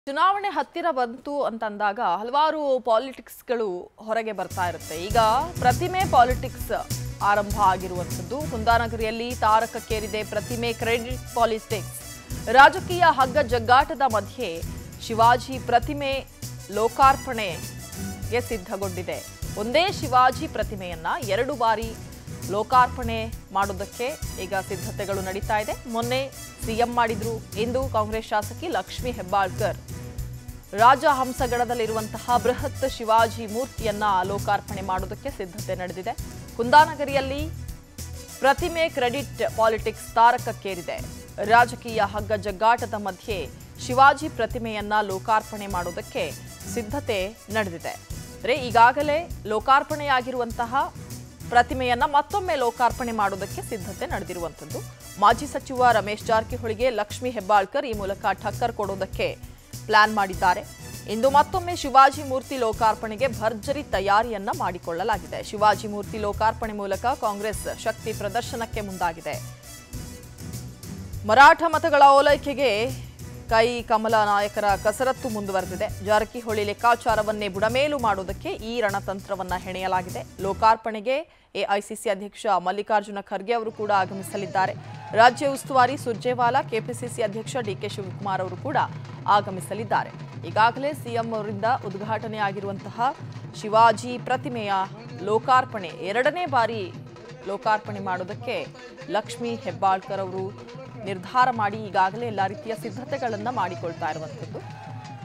ಚುನಾವಣೆ ಹತ್ತಿರ ಬಂತು ಅಂತಂದಾಗ ಹಲವಾರು ಪಾಲಿಟಿಕ್ಸ್ಗಳು ಹೊರಗೆ ಬರ್ತಾ ಇರುತ್ತೆ ಈಗ ಪ್ರತಿಮೆ ಪಾಲಿಟಿಕ್ಸ್ ಆರಂಭ ಆಗಿರುವಂಥದ್ದು ಕುಂದಾನಗರಿಯಲ್ಲಿ ತಾರಕಕ್ಕೇರಿದೆ ಪ್ರತಿಮೆ ಕ್ರೆಡಿಟ್ ಪಾಲಿಟಿಕ್ಸ್ ರಾಜಕೀಯ ಹಗ್ಗ ಜಗ್ಗಾಟದ ಮಧ್ಯೆ ಶಿವಾಜಿ ಪ್ರತಿಮೆ ಲೋಕಾರ್ಪಣೆಗೆ ಸಿದ್ಧಗೊಂಡಿದೆ ಒಂದೇ ಶಿವಾಜಿ ಪ್ರತಿಮೆಯನ್ನ ಎರಡು ಬಾರಿ ಲೋಕಾರ್ಪಣೆ ಮಾಡೋದಕ್ಕೆ ಈಗ ಸಿದ್ಧತೆಗಳು ನಡೀತಾ ಇದೆ ಮೊನ್ನೆ ಸಿಎಂ ಮಾಡಿದ್ರು ಇಂದು ಕಾಂಗ್ರೆಸ್ ಶಾಸಕಿ ಲಕ್ಷ್ಮಿ ಹೆಬ್ಬಾಳ್ಕರ್ ರಾಜಹಂಸಗಡದಲ್ಲಿರುವಂತಹ ಬೃಹತ್ ಶಿವಾಜಿ ಮೂರ್ತಿಯನ್ನ ಲೋಕಾರ್ಪಣೆ ಮಾಡೋದಕ್ಕೆ ಸಿದ್ಧತೆ ನಡೆದಿದೆ ಕುಂದಾನಗರಿಯಲ್ಲಿ ಪ್ರತಿಮೆ ಕ್ರೆಡಿಟ್ ಪಾಲಿಟಿಕ್ಸ್ ತಾರಕಕ್ಕೇರಿದೆ ರಾಜಕೀಯ ಹಗ್ಗ ಜಗ್ಗಾಟದ ಮಧ್ಯೆ ಶಿವಾಜಿ ಪ್ರತಿಮೆಯನ್ನ ಲೋಕಾರ್ಪಣೆ ಮಾಡೋದಕ್ಕೆ ಸಿದ್ಧತೆ ನಡೆದಿದೆ ಅಂದರೆ ಈಗಾಗಲೇ ಲೋಕಾರ್ಪಣೆಯಾಗಿರುವಂತಹ ಪ್ರತಿಮೆಯನ್ನ ಮತ್ತೊಮ್ಮೆ ಲೋಕಾರ್ಪಣೆ ಮಾಡೋದಕ್ಕೆ ಸಿದ್ಧತೆ ನಡೆದಿರುವಂಥದ್ದು ಮಾಜಿ ಸಚಿವ ರಮೇಶ್ ಜಾರಕಿಹೊಳಿಗೆ ಲಕ್ಷ್ಮಿ ಹೆಬ್ಬಾಳ್ಕರ್ ಈ ಮೂಲಕ ಠಕ್ಕರ್ ಕೊಡೋದಕ್ಕೆ ಪ್ಲಾನ್ ಮಾಡಿದ್ದಾರೆ ಇಂದು ಮತ್ತೊಮ್ಮೆ ಶಿವಾಜಿ ಮೂರ್ತಿ ಲೋಕಾರ್ಪಣೆಗೆ ಭರ್ಜರಿ ತಯಾರಿಯನ್ನ ಮಾಡಿಕೊಳ್ಳಲಾಗಿದೆ ಶಿವಾಜಿ ಮೂರ್ತಿ ಲೋಕಾರ್ಪಣೆ ಮೂಲಕ ಕಾಂಗ್ರೆಸ್ ಶಕ್ತಿ ಪ್ರದರ್ಶನಕ್ಕೆ ಮುಂದಾಗಿದೆ ಮರಾಠ ಮತಗಳ ಓಲೈಕೆಗೆ ಕೈ ಕಮಲ ನಾಯಕರ ಕಸರತ್ತು ಮುಂದುವರೆದಿದೆ ಜಾರಕಿಹೊಳಿ ಲೆಕ್ಕಾಚಾರವನ್ನೇ ಬುಡಮೇಲು ಮಾಡುವುದಕ್ಕೆ ಈ ರಣತಂತ್ರವನ್ನ ಹೆಣೆಯಲಾಗಿದೆ ಲೋಕಾರ್ಪಣೆಗೆ ಎಐಸಿಸಿ ಅಧ್ಯಕ್ಷ ಮಲ್ಲಿಕಾರ್ಜುನ ಖರ್ಗೆ ಅವರು ಕೂಡ ಆಗಮಿಸಲಿದ್ದಾರೆ ರಾಜ್ಯ ಉಸ್ತುವಾರಿ ಸುರ್ಜೇವಾಲಾ ಕೆಪಿಸಿಸಿ ಅಧ್ಯಕ್ಷ ಡಿಕೆ ಶಿವಕುಮಾರ್ ಅವರು ಕೂಡ ಆಗಮಿಸಲಿದ್ದಾರೆ ಈಗಾಗಲೇ ಸಿಎಂ ಅವರಿಂದ ಉದ್ಘಾಟನೆ ಆಗಿರುವಂತಹ ಶಿವಾಜಿ ಪ್ರತಿಮೆಯ ಲೋಕಾರ್ಪಣೆ ಎರಡನೇ ಬಾರಿ ಲೋಕಾರ್ಪಣೆ ಮಾಡೋದಕ್ಕೆ ಲಕ್ಷ್ಮಿ ಹೆಬ್ಬಾಳ್ಕರ್ ಅವರು ನಿರ್ಧಾರ ಮಾಡಿ ಈಗಾಗಲೇ ಎಲ್ಲ ರೀತಿಯ ಸಿದ್ಧತೆಗಳನ್ನು ಮಾಡಿಕೊಳ್ತಾ ಇರುವಂಥದ್ದು